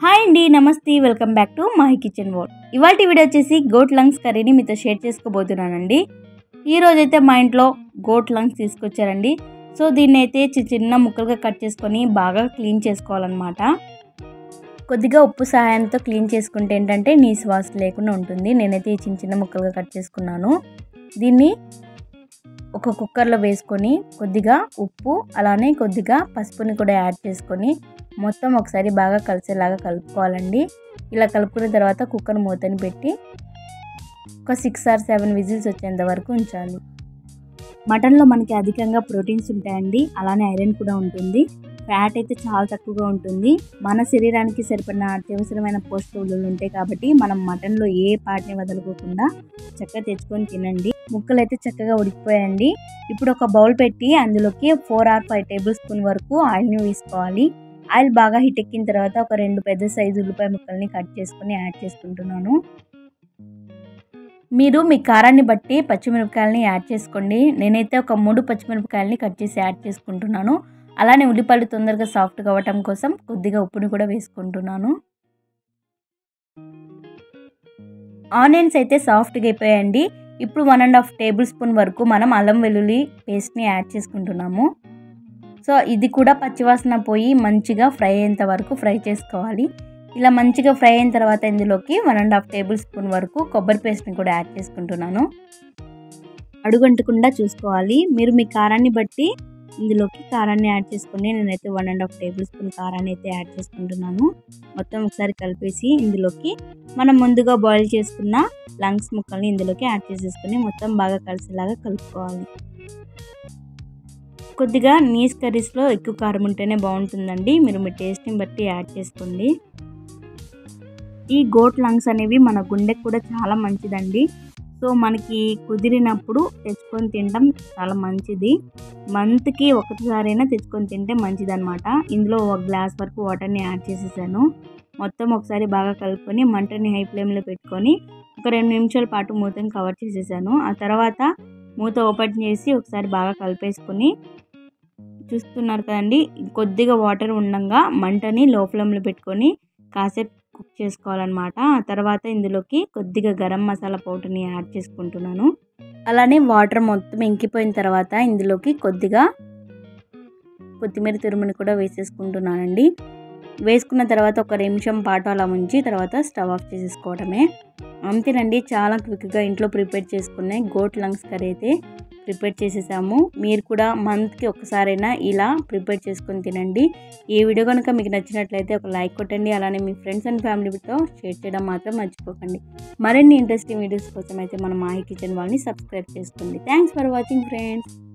hi అండి నమస్తే welcome back to my kitchen world ఇవాళ వీడియో వచ్చేసి గోట్ లంగ్స్ కర్రీని మీతో షేర్ చేసుకోబోతున్నానండి ఈ రోజైతే మా ఇంట్లో గోట్ లంగ్స్ తీసుకొచ్చారండి సో దీన్ని అయితే చి- చిన్న ముక్కలుగా కట్ చేసుకొని బాగా క్లీన్ చేసుకోవాలన్నమాట కొద్దిగా ఉప్పు సహాయంతో క్లీన్ చేసుకుంటే ఏంటంటే నీ శ్వాస లేకుండా ఉంటుంది నేనైతే ఈ చిన్న చిన్న ముక్కలుగా కట్ చేసుకున్నాను దీన్ని ఒక కుక్కర్లో వేసుకొని కొద్దిగా ఉప్పు అలానే కొద్దిగా పసుపుని కూడా యాడ్ చేసుకొని మొత్తం ఒకసారి బాగా కలిసేలాగా కలుపుకోవాలండి ఇలా కలుపుకున్న తర్వాత కుక్కర్ మూతని పెట్టి ఒక సిక్స్ ఆర్ సెవెన్ విజిల్స్ వచ్చేంత వరకు ఉంచాలి మటన్లో మనకి అధికంగా ప్రోటీన్స్ ఉంటాయండి అలానే ఐరన్ కూడా ఉంటుంది ఫ్యాట్ అయితే చాలా తక్కువగా ఉంటుంది మన శరీరానికి సరిపడిన అత్యవసరమైన పోషక విలువలు ఉంటాయి కాబట్టి మనం మటన్లో ఏ పార్ట్ని వదలుకోకుండా చక్కగా తెచ్చుకొని తినండి ముక్కలు అయితే చక్కగా ఉడికిపోయాయండి ఇప్పుడు ఒక బౌల్ పెట్టి అందులోకి four or five tablespoon వరకు ఆయిల్ని వేసుకోవాలి ఆయిల్ బాగా హీట్ ఎక్కిన తర్వాత ఒక రెండు పెద్ద సైజు ఉల్లిపాయ ముక్కల్ని కట్ చేసుకొని యాడ్ చేసుకుంటున్నాను మీరు మీ కారాన్ని బట్టి పచ్చిమిరపకాయలని యాడ్ చేసుకోండి నేనైతే ఒక మూడు పచ్చిమిరపకాయలని కట్ చేసి యాడ్ చేసుకుంటున్నాను అలానే ఉల్లిపాయలు తొందరగా సాఫ్ట్గా అవ్వటం కోసం కొద్దిగా ఉప్పుని కూడా వేసుకుంటున్నాను ఆనియన్స్ అయితే సాఫ్ట్గా అయిపోయాయండి ఇప్పుడు one and half tablespoon వరకు మనం అల్లం వెల్లుల్లి పేస్ట్ని యాడ్ చేసుకుంటున్నాము సో ఇది కూడా పచ్చివాసన పోయి మంచిగా ఫ్రై అయ్యేంత వరకు ఫ్రై చేసుకోవాలి ఇలా మంచిగా ఫ్రై అయిన తర్వాత ఇందులోకి one and half tablespoon వరకు కొబ్బరి పేస్ట్ని కూడా యాడ్ చేసుకుంటున్నాను అడుగంటకుండా చూసుకోవాలి మీరు మీ కారాన్ని బట్టి ఇందులోకి కారాన్ని యాడ్ చేసుకోండి నేనైతే one and half tablespoon కారాన్ని అయితే యాడ్ చేసుకుంటున్నాను మొత్తం ఒకసారి కలిపేసి ఇందులోకి మనం ముందుగా బాయిల్ చేసుకున్న లంగ్స్ ముక్కల్ని ఇందులోకి యాడ్ చేసేసుకొని మొత్తం బాగా కలిసేలాగా కలుపుకోవాలి కొద్దిగా నీస్ కర్రీస్లో ఎక్కువ కారం ఉంటేనే బాగుంటుందండి మీరు మీ టేస్ట్ని బట్టి యాడ్ చేసుకోండి ఈ గోట్ లంగ్స్ అనేవి మన గుండెకి కూడా చాలా మంచిదండి సో మనకి కుదిరినప్పుడు తెచ్చుకొని తినడం చాలా మంచిది మంత్కి ఒకసారైనా తెచ్చుకొని తింటే మంచిదన్నమాట ఇందులో ఒక గ్లాస్ వరకు వాటర్ని యాడ్ చేసేసాను మొత్తం ఒకసారి బాగా కలుపుకొని మంటని హై ఫ్లేమ్లో పెట్టుకొని ఒక రెండు నిమిషాల పాటు మూతని కవర్ చేసేసాను ఆ తర్వాత మూత ఓపెన్ చేసి ఒకసారి బాగా కలిపేసుకొని చూస్తున్నారు కదండి కొద్దిగా వాటర్ ఉండగా మంటని లో ఫ్లేమ్లో పెట్టుకొని కాసేపు కుక్ చేసుకోవాలన్నమాట ఆ తర్వాత ఇందులోకి కొద్దిగా గరం మసాలా పౌడర్ని యాడ్ చేసుకుంటున్నాను అలానే వాటర్ మొత్తం ఇంకిపోయిన తర్వాత ఇందులోకి కొద్దిగా కొత్తిమీర తురుముని కూడా వేసేసుకుంటున్నానండి వేసుకున్న తర్వాత ఒక నిమిషం పాటు అలా ఉంచి తర్వాత స్టవ్ ఆఫ్ చేసేసుకోవడమే అంతేనండి చాలా క్విక్గా ఇంట్లో ప్రిపేర్ చేసుకునే గోట్ లంగ్స్ కర్రీ అయితే ప్రిపేర్ చేసేసాము మీరు కూడా మంత్కి ఒకసారైనా ఇలా ప్రిపేర్ చేసుకొని తినండి ఈ వీడియో కనుక మీకు నచ్చినట్లయితే ఒక లైక్ కొట్టండి అలానే మీ ఫ్రెండ్స్ అండ్ ఫ్యామిలీతో షేర్ చేయడం మాత్రం మర్చిపోకండి మరిన్ని ఇంట్రెస్టింగ్ వీడియోస్ కోసం అయితే మన మాహి కిచెన్ వాళ్ళని సబ్స్క్రైబ్ చేసుకోండి థ్యాంక్స్ ఫర్ వాచింగ్ ఫ్రెండ్స్